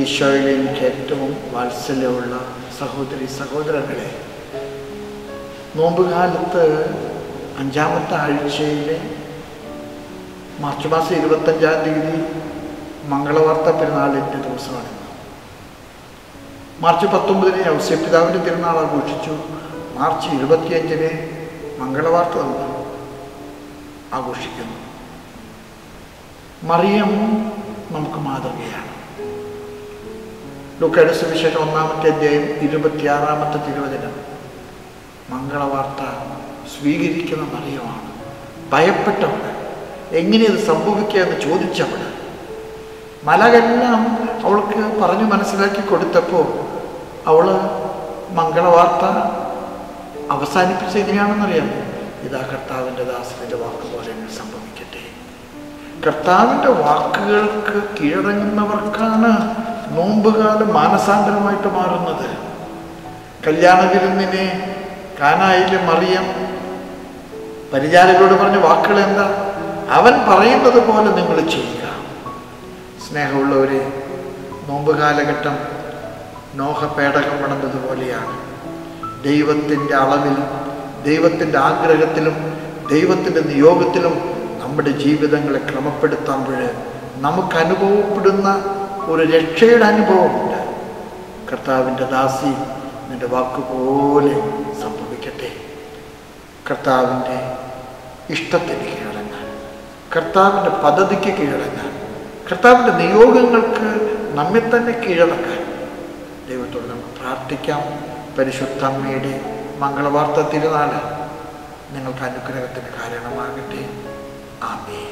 ഈശോയിൽ എനിക്ക് ഏറ്റവും വാത്സല്യമുള്ള സഹോദരി സഹോദരങ്ങളെ നോമ്പുകാലത്ത് അഞ്ചാമത്തെ ആഴ്ചയിലെ മാർച്ച് മാസം ഇരുപത്തഞ്ചാം തീയതി മംഗളവാർത്ത പെരുന്നാളിൻ്റെ ദിവസമാണിന്ന് മാർച്ച് പത്തൊമ്പതിന് ഔസ്യപിതാവിൻ്റെ തിരുനാൾ ആഘോഷിച്ചു മാർച്ച് ഇരുപത്തിയഞ്ചിന് മംഗളവാർത്ത നമ്മൾ ആഘോഷിക്കുന്നു മറിയം നമുക്ക് മാതൃകയാണ് ലൂക്കയുടെ സുവിശേഷം ഒന്നാമത്തെ അധ്യായം ഇരുപത്തിയാറാമത്തെ തിരുവചനം മംഗളവാർത്ത സ്വീകരിക്കുന്ന മറിയമാണ് ഭയപ്പെട്ടവൾ എങ്ങനെ ഇത് സംഭവിക്കുക എന്ന് ചോദിച്ചവൾ മലകെല്ലാം അവൾക്ക് പറഞ്ഞു മനസ്സിലാക്കി കൊടുത്തപ്പോൾ അവൾ മംഗളവാർത്ത അവസാനിപ്പിച്ച എങ്ങനെയാണെന്നറിയാം ഇതാ കർത്താവിൻ്റെ ദാസത്തിൻ്റെ വാക്ക് പോലെ എന്നെ സംഭവിക്കട്ടെ കർത്താവിൻ്റെ വാക്കുകൾക്ക് കീഴടങ്ങുന്നവർക്കാണ് നോമ്പുകാലം മാനസാന്തരമായിട്ട് മാറുന്നത് കല്യാണ വിരുന്നിനെ കാനായിലെ മറിയം പരിചാരകരോട് പറഞ്ഞ വാക്കുകൾ എന്താ അവൻ പറയുന്നത് പോലെ നിങ്ങൾ ചെയ്യുക സ്നേഹമുള്ളവരെ നോമ്പ് കാലഘട്ടം നോഹ പേടകം വിളമ്പതുപോലെയാണ് ദൈവത്തിൻ്റെ അളവിലും ദൈവത്തിൻ്റെ ആഗ്രഹത്തിലും ദൈവത്തിൻ്റെ നിയോഗത്തിലും നമ്മുടെ ജീവിതങ്ങളെ ക്രമപ്പെടുത്തുമ്പോൾ നമുക്ക് അനുഭവപ്പെടുന്ന ഒരു രക്ഷയുടെ അനുഭവമുണ്ട് കർത്താവിൻ്റെ ദാസി നിന്റെ വാക്കുപോലെ സംഭവിക്കട്ടെ കർത്താവിൻ്റെ ഇഷ്ടത്തിന് കീഴടങ്ങാൻ കർത്താവിൻ്റെ പദ്ധതിക്ക് കീഴടങ്ങാൻ കർത്താവിൻ്റെ നിയോഗങ്ങൾക്ക് നമ്മെ തന്നെ കീഴടക്കാൻ ദൈവത്തോട് നമുക്ക് പ്രാർത്ഥിക്കാം പരിശുദ്ധ അമ്മയുടെ മംഗളവാർത്ത തിരുനാൾ നിങ്ങൾക്ക് അനുഗ്രഹത്തിന് കാരണമാകട്ടെ ആമേ